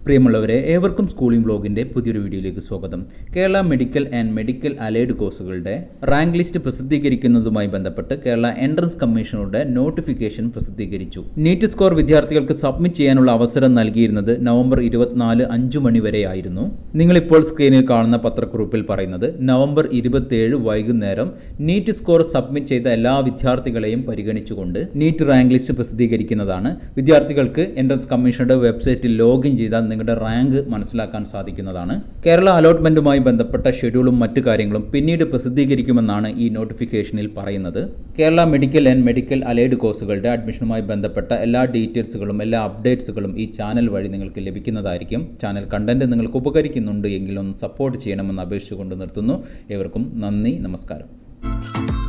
പ്രിയമുള്ളവരെ ഏവർക്കും സ്കൂളിംഗ് ബ്ലോഗിന്റെ പുതിയൊരു വീഡിയോയിലേക്ക് സ്വാഗതം Kerala medical and medical allied കോഴ്സുകളുടെ റാങ്ക് ലിസ്റ്റ് പ്രസിദ്ധീകരിക്കുന്നതുമായി ബന്ധപ്പെട്ട് കേരള എൻട്രൻസ് കമ്മീഷനുടെ നോട്ടിഫിക്കേഷൻ പ്രസിദ്ധീകരിച്ചു നീറ്റ് സ്കോർ വിദ്യാർത്ഥികൾക്ക് സബ്മിറ്റ് ചെയ്യാനുള്ള അവസരം നൽകിയിരുന്നത് നവംബർ ഇരുപത്തിനാല് അഞ്ചു മണി വരെയായിരുന്നു നിങ്ങളിപ്പോൾ സ്ക്രീനിൽ കാണുന്ന പത്രക്കുറിപ്പിൽ പറയുന്നത് നവംബർ ഇരുപത്തിയേഴ് വൈകുന്നേരം നീറ്റ് സ്കോർ സബ്മിറ്റ് ചെയ്ത എല്ലാ വിദ്യാർത്ഥികളെയും പരിഗണിച്ചുകൊണ്ട് നീറ്റ് റാങ്ക് ലിസ്റ്റ് പ്രസിദ്ധീകരിക്കുന്നതാണ് വിദ്യാർത്ഥികൾക്ക് എൻട്രൻസ് കമ്മീഷനുടെ വെബ്സൈറ്റിൽ ലോഗിൻ ചെയ്താൽ നിങ്ങളുടെ റാങ്ക് മനസ്സിലാക്കാൻ സാധിക്കുന്നതാണ് കേരള അലോട്ട്മെന്റുമായി ബന്ധപ്പെട്ട ഷെഡ്യൂളും മറ്റു കാര്യങ്ങളും പിന്നീട് പ്രസിദ്ധീകരിക്കുമെന്നാണ് ഈ നോട്ടിഫിക്കേഷനിൽ പറയുന്നത് Kerala medical and medical allied കോഴ്സുകളുടെ അഡ്മിഷനുമായി ബന്ധപ്പെട്ട എല്ലാ ഡീറ്റെയിൽസുകളും എല്ലാ അപ്ഡേറ്റ്സുകളും ഈ ചാനൽ വഴി നിങ്ങൾക്ക് ലഭിക്കുന്നതായിരിക്കും ചാനൽ കണ്ടന്റ് നിങ്ങൾക്ക് ഉപകരിക്കുന്നുണ്ട് എങ്കിലും സപ്പോർട്ട് ചെയ്യണമെന്ന് അപേക്ഷിച്ചുകൊണ്ട് നിർത്തുന്നു ഏവർക്കും നന്ദി നമസ്കാരം